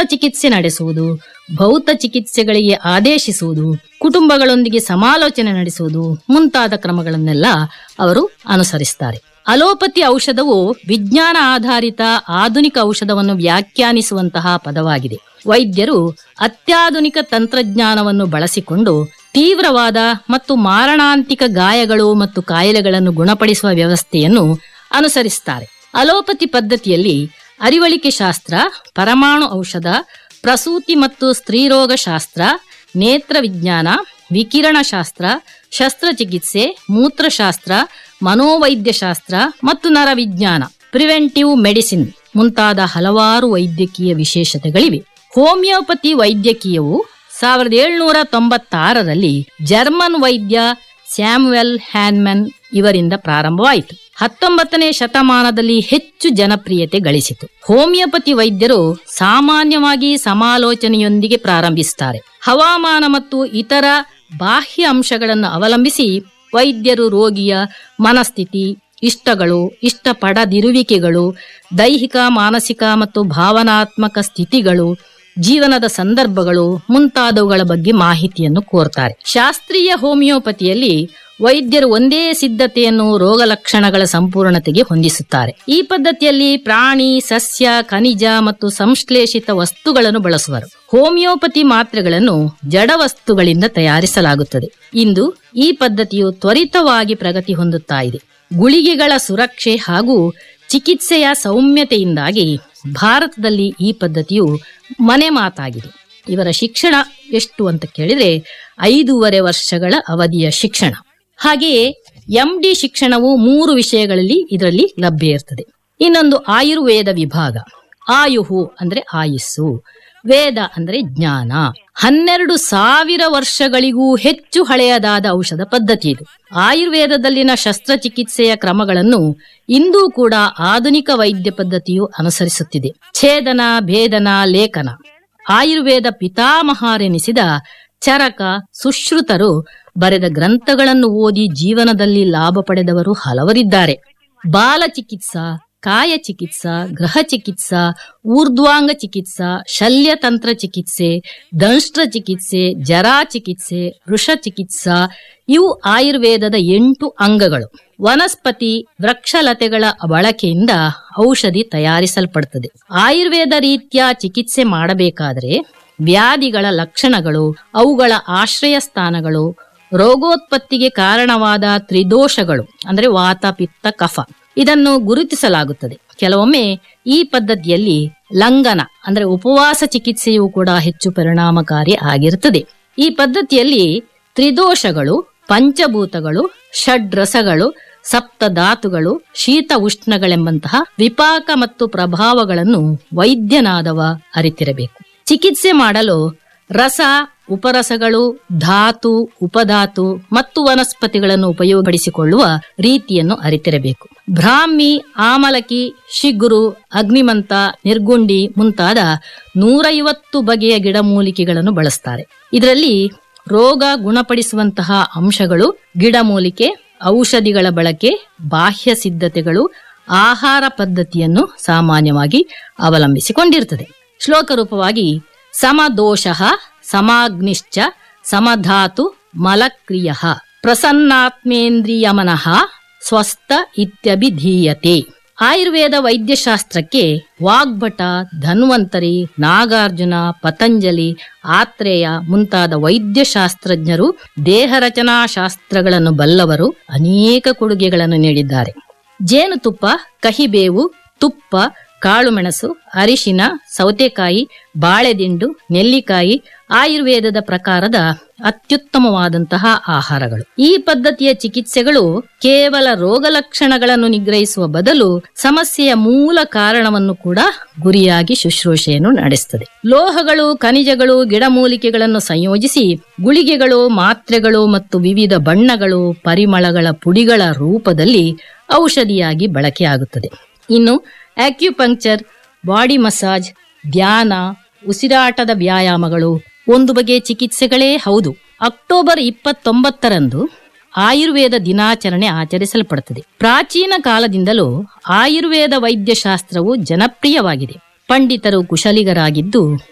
ಚಿಕಿತ್ಸೆ ನಡೆಸುವುದು ಭೌತ ಚಿಕಿತ್ಸೆಗಳಿಗೆ ಆದೇಶಿಸುವುದು ಕುಟುಂಬಗಳೊಂದಿಗೆ ಸಮಾಲೋಚನೆ ನಡೆಸುವುದು ಮುಂತಾದ ಕ್ರಮಗಳನ್ನೆಲ್ಲ ಅವರು ಅನುಸರಿಸ್ತಾರೆ ಅಲೋಪತಿ ಔಷಧವು ವಿಜ್ಞಾನ ಆಧಾರಿತ ಆಧುನಿಕ ಔಷಧವನ್ನು ವ್ಯಾಖ್ಯಾನಿಸುವಂತಹ ಪದವಾಗಿದೆ ವೈದ್ಯರು ಅತ್ಯಾಧುನಿಕ ತಂತ್ರಜ್ಞಾನವನ್ನು ಬಳಸಿಕೊಂಡು ತೀವ್ರವಾದ ಮತ್ತು ಮಾರಣಾಂತಿಕ ಗಾಯಗಳು ಮತ್ತು ಕಾಯಿಲೆಗಳನ್ನು ಗುಣಪಡಿಸುವ ವ್ಯವಸ್ಥೆಯನ್ನು ಅನುಸರಿಸುತ್ತಾರೆ ಅಲೋಪತಿ ಪದ್ಧತಿಯಲ್ಲಿ ಅರಿವಳಿಕೆ ಶಾಸ್ತ್ರ ಪರಮಾಣು ಔಷಧ ಪ್ರಸೂತಿ ಮತ್ತು ಸ್ತ್ರೀರೋಗ ಶಾಸ್ತ್ರ ನೇತ್ರ ವಿಜ್ಞಾನ ವಿಕಿರಣ ಶಾಸ್ತ್ರ ಶಸ್ತ್ರಚಿಕಿತ್ಸೆ ಮೂತ್ರಶಾಸ್ತ್ರ ಮನೋವೈದ್ಯಶಾಸ್ತ್ರ ಮತ್ತು ನರವಿಜ್ಞಾನ ಪ್ರಿವೆಂಟಿವ್ ಮೆಡಿಸಿನ್ ಮುಂತಾದ ಹಲವಾರು ವೈದ್ಯಕೀಯ ವಿಶೇಷತೆಗಳಿವೆ ಹೋಮಿಯೋಪತಿ ವೈದ್ಯಕೀಯವು ಸಾವಿರದ ಏಳ್ನೂರ ತೊಂಬತ್ತಾರರಲ್ಲಿ ಜರ್ಮನ್ ವೈದ್ಯ ಸ್ಯಾಮ್ವೆಲ್ ಹ್ಯಾನ್ಮನ್ ಇವರಿಂದ ಪ್ರಾರಂಭವಾಯಿತು ಹತ್ತೊಂಬತ್ತನೇ ಶತಮಾನದಲ್ಲಿ ಹೆಚ್ಚು ಜನಪ್ರಿಯತೆ ಗಳಿಸಿತು ಹೋಮಿಯೋಪತಿ ವೈದ್ಯರು ಸಾಮಾನ್ಯವಾಗಿ ಸಮಾಲೋಚನೆಯೊಂದಿಗೆ ಪ್ರಾರಂಭಿಸುತ್ತಾರೆ ಹವಾಮಾನ ಮತ್ತು ಇತರ ಬಾಹ್ಯ ಅಂಶಗಳನ್ನು ಅವಲಂಬಿಸಿ ವೈದ್ಯರು ರೋಗಿಯ ಮನಸ್ಥಿತಿ ಇಷ್ಟಗಳು ಇಷ್ಟಪಡದಿರುವಿಕೆಗಳು ದೈಹಿಕ ಮಾನಸಿಕ ಮತ್ತು ಭಾವನಾತ್ಮಕ ಸ್ಥಿತಿಗಳು ಜೀವನದ ಸಂದರ್ಭಗಳು ಮುಂತಾದವುಗಳ ಬಗ್ಗೆ ಮಾಹಿತಿಯನ್ನು ಕೋರ್ತಾರೆ ಶಾಸ್ತ್ರೀಯ ಹೋಮಿಯೋಪತಿಯಲ್ಲಿ ವೈದ್ಯರು ಒಂದೇ ಸಿದ್ಧತೆಯನ್ನು ರೋಗ ಲಕ್ಷಣಗಳ ಸಂಪೂರ್ಣತೆಗೆ ಹೊಂದಿಸುತ್ತಾರೆ ಈ ಪದ್ಧತಿಯಲ್ಲಿ ಪ್ರಾಣಿ ಸಸ್ಯ ಖನಿಜ ಮತ್ತು ಸಂಶ್ಲೇಷಿತ ವಸ್ತುಗಳನ್ನು ಬಳಸುವರು ಹೋಮಿಯೋಪತಿ ಮಾತ್ರೆಗಳನ್ನು ಜಡ ವಸ್ತುಗಳಿಂದ ತಯಾರಿಸಲಾಗುತ್ತದೆ ಇಂದು ಈ ಪದ್ಧತಿಯು ತ್ವರಿತವಾಗಿ ಪ್ರಗತಿ ಹೊಂದುತ್ತಾ ಇದೆ ಗುಳಿಗೆಗಳ ಸುರಕ್ಷೆ ಹಾಗೂ ಚಿಕಿತ್ಸೆಯ ಸೌಮ್ಯತೆಯಿಂದಾಗಿ ಭಾರತದಲ್ಲಿ ಈ ಪದ್ಧತಿಯು ಮನೆ ಮಾತಾಗಿದೆ ಇವರ ಶಿಕ್ಷಣ ಎಷ್ಟು ಅಂತ ಕೇಳಿದ್ರೆ ಐದೂವರೆ ವರ್ಷಗಳ ಅವಧಿಯ ಶಿಕ್ಷಣ ಹಾಗೆಯೇ ಎಂ ಡಿ ಶಿಕ್ಷಣವು ಮೂರು ವಿಷಯಗಳಲ್ಲಿ ಇದರಲ್ಲಿ ಲಭ್ಯ ಇರ್ತದೆ ಇನ್ನೊಂದು ಆಯುರ್ವೇದ ವಿಭಾಗ ಆಯುಹು ಅಂದ್ರೆ ಆಯುಸ್ಸು ವೇದ ಅಂದ್ರೆ ಜ್ಞಾನ ಹನ್ನೆರಡು ಸಾವಿರ ವರ್ಷಗಳಿಗೂ ಹೆಚ್ಚು ಹಳೆಯದಾದ ಔಷಧ ಪದ್ಧತಿ ಇದು ಆಯುರ್ವೇದದಲ್ಲಿನ ಶಸ್ತ್ರಚಿಕಿತ್ಸೆಯ ಕ್ರಮಗಳನ್ನು ಇಂದೂ ಕೂಡ ಆಧುನಿಕ ವೈದ್ಯ ಪದ್ಧತಿಯು ಅನುಸರಿಸುತ್ತಿದೆ ಛೇದನ ಭೇದನ ಲೇಖನ ಆಯುರ್ವೇದ ಪಿತಾಮಹಾರೆನಿಸಿದ ಚರಕ ಸುಶ್ರುತರು ಬರೆದ ಗ್ರಂಥಗಳನ್ನು ಓದಿ ಜೀವನದಲ್ಲಿ ಲಾಭ ಪಡೆದವರು ಹಲವರಿದ್ದಾರೆ ಬಾಲ ಚಿಕಿತ್ಸಾ ಕಾಯ ಚಿಕಿತ್ಸಾ ಗೃಹ ಚಿಕಿತ್ಸಾ ಊರ್ಧ್ವಾಂಗ ಚಿಕಿತ್ಸಾ ಶಲ್ಯತಂತ್ರ ಚಿಕಿತ್ಸೆ ದಂಷ್ಟ್ರ ಚಿಕಿತ್ಸೆ ಜರಾ ಚಿಕಿತ್ಸೆ ವೃಷ ಚಿಕಿತ್ಸಾ ಇವು ಆಯುರ್ವೇದದ ಎಂಟು ಅಂಗಗಳು ವನಸ್ಪತಿ ವೃಕ್ಷಲತೆಗಳ ಬಳಕೆಯಿಂದ ಔಷಧಿ ತಯಾರಿಸಲ್ಪಡುತ್ತದೆ ಆಯುರ್ವೇದ ರೀತಿಯ ಚಿಕಿತ್ಸೆ ಮಾಡಬೇಕಾದರೆ ವ್ಯಾಧಿಗಳ ಲಕ್ಷಣಗಳು ಅವುಗಳ ಆಶ್ರಯ ಸ್ಥಾನಗಳು ರೋಗೋತ್ಪತ್ತಿಗೆ ಕಾರಣವಾದ ತ್ರಿದೋಷಗಳು ಅಂದ್ರೆ ವಾತ ಪಿತ್ತ ಕಫ ಇದನ್ನು ಗುರುತಿಸಲಾಗುತ್ತದೆ ಕೆಲವೊಮ್ಮೆ ಈ ಪದ್ಧತಿಯಲ್ಲಿ ಲಂಘನ ಅಂದ್ರೆ ಉಪವಾಸ ಚಿಕಿತ್ಸೆಯೂ ಕೂಡ ಹೆಚ್ಚು ಪರಿಣಾಮಕಾರಿ ಆಗಿರುತ್ತದೆ ಈ ಪದ್ಧತಿಯಲ್ಲಿ ತ್ರಿದೋಷಗಳು ಪಂಚಭೂತಗಳು ಷಡ್ರಸಗಳು ಸಪ್ತ ಧಾತುಗಳು ಶೀತ ಉಷ್ಣಗಳೆಂಬಂತಹ ವಿಪಾಕ ಮತ್ತು ಪ್ರಭಾವಗಳನ್ನು ವೈದ್ಯನಾದವ ಅರಿತಿರಬೇಕು ಚಿಕಿತ್ಸೆ ಮಾಡಲು ರಸ ಉಪರಸಗಳು ಧಾತು ಉಪಧಾತು ಮತ್ತು ವನಸ್ಪತಿಗಳನ್ನು ಉಪಯೋಗಿಸಿಕೊಳ್ಳುವ ರೀತಿಯನ್ನು ಅರಿತಿರಬೇಕು ಬ್ರಾಹ್ಮಿ ಆಮಲಕಿ ಶಿಗುರು ಅಗ್ನಿಮಂತ ನಿರ್ಗುಂಡಿ ಮುಂತಾದ ನೂರೈವತ್ತು ಬಗೆಯ ಗಿಡಮೂಲಿಕೆಗಳನ್ನು ಬಳಸ್ತಾರೆ ಇದರಲ್ಲಿ ರೋಗ ಗುಣಪಡಿಸುವಂತಹ ಅಂಶಗಳು ಗಿಡಮೂಲಿಕೆ ಔಷಧಿಗಳ ಬಳಕೆ ಬಾಹ್ಯ ಸಿದ್ಧತೆಗಳು ಆಹಾರ ಪದ್ಧತಿಯನ್ನು ಸಾಮಾನ್ಯವಾಗಿ ಅವಲಂಬಿಸಿಕೊಂಡಿರುತ್ತದೆ ಶ್ಲೋಕ ರೂಪವಾಗಿ ಸಮದೋಷ ಸಮಾಗ್ನಿಶ್ಚ ಸಮಧಾತು ಮಲಕ್ರಿಯ ಪ್ರಸನ್ನಾತ್ಮೇಂದ್ರಿಯಮನಃ ಸ್ವಸ್ಥ ಇತ್ಯಭಿಧೀಯತೆ ಆಯುರ್ವೇದ ವೈದ್ಯಶಾಸ್ತ್ರಕ್ಕೆ ವಾಗ್ಭಟ ಧನ್ವಂತರಿ ನಾಗಾರ್ಜುನ ಪತಂಜಲಿ ಆತ್ರೇಯ ಮುಂತಾದ ವೈದ್ಯಶಾಸ್ತ್ರಜ್ಞರು ದೇಹ ರಚನಾ ಶಾಸ್ತ್ರಗಳನ್ನು ಬಲ್ಲವರು ಅನೇಕ ಕೊಡುಗೆಗಳನ್ನು ನೀಡಿದ್ದಾರೆ ಜೇನುತುಪ್ಪ ಕಹಿಬೇವು ತುಪ್ಪ ಕಾಳುಮೆಣಸು ಅರಿಶಿನ ಸೌತೆಕಾಯಿ ಬಾಳೆದಿಂಡು ನೆಲ್ಲಿಕಾಯಿ ಆಯುರ್ವೇದದ ಪ್ರಕಾರದ ಅತ್ಯುತ್ತಮವಾದಂತಹ ಆಹಾರಗಳು ಈ ಪದ್ಧತಿಯ ಚಿಕಿತ್ಸೆಗಳು ಕೇವಲ ರೋಗ ಲಕ್ಷಣಗಳನ್ನು ನಿಗ್ರಹಿಸುವ ಬದಲು ಸಮಸ್ಯೆಯ ಮೂಲ ಕಾರಣವನ್ನು ಕೂಡ ಗುರಿಯಾಗಿ ಶುಶ್ರೂಷೆಯನ್ನು ನಡೆಸುತ್ತದೆ ಲೋಹಗಳು ಖನಿಜಗಳು ಗಿಡಮೂಲಿಕೆಗಳನ್ನು ಸಂಯೋಜಿಸಿ ಗುಳಿಗೆಗಳು ಮಾತ್ರೆಗಳು ಮತ್ತು ವಿವಿಧ ಬಣ್ಣಗಳು ಪರಿಮಳಗಳ ಪುಡಿಗಳ ರೂಪದಲ್ಲಿ ಔಷಧಿಯಾಗಿ ಬಳಕೆಯಾಗುತ್ತದೆ ಇನ್ನು ಆಕ್ಯುಪಂಕ್ಚರ್ ಬಾಡಿ ಮಸಾಜ್ ಧ್ಯಾನ ಉಸಿರಾಟದ ವ್ಯಾಯಾಮಗಳು ಒಂದು ಬಗೆಯ ಚಿಕಿತ್ಸೆಗಳೇ ಹೌದು ಅಕ್ಟೋಬರ್ ಇಪ್ಪತ್ತೊಂಬತ್ತರಂದು ಆಯುರ್ವೇದ ದಿನಾಚರಣೆ ಆಚರಿಸಲ್ಪಡುತ್ತದೆ ಪ್ರಾಚೀನ ಕಾಲದಿಂದಲೂ ಆಯುರ್ವೇದ ವೈದ್ಯಶಾಸ್ತ್ರವು ಜನಪ್ರಿಯವಾಗಿದೆ ಪಂಡಿತರು ಕುಶಲಿಗರಾಗಿದ್ದು